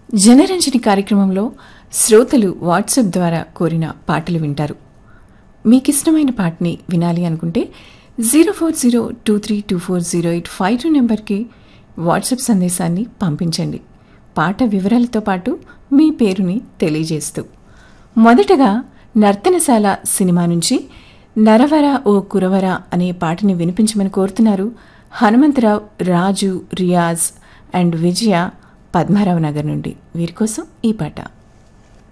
జనరంజని కార్యక్రమంలో శ్రోతలు వాట్సాప్ ద్వారా కోరిన పాటలు వింటారు మీకిష్టమైన పాటని వినాలి అనుకుంటే zero four zero two three two four zero eight five two నెంబర్కి వాట్సాప్ సందేశాన్ని పంపించండి పాట వివరాలతో పాటు మీ పేరుని తెలియజేస్తూ మొదటగా నర్తనశాల సినిమా నుంచి నరవర ఓ కురవర అనే పాటని వినిపించమని కోరుతున్నారు హనుమంతరావు రాజు రియాజ్ అండ్ విజయ పద్మారావు నగర్ నుండి వీరి కోసం ఈ పాట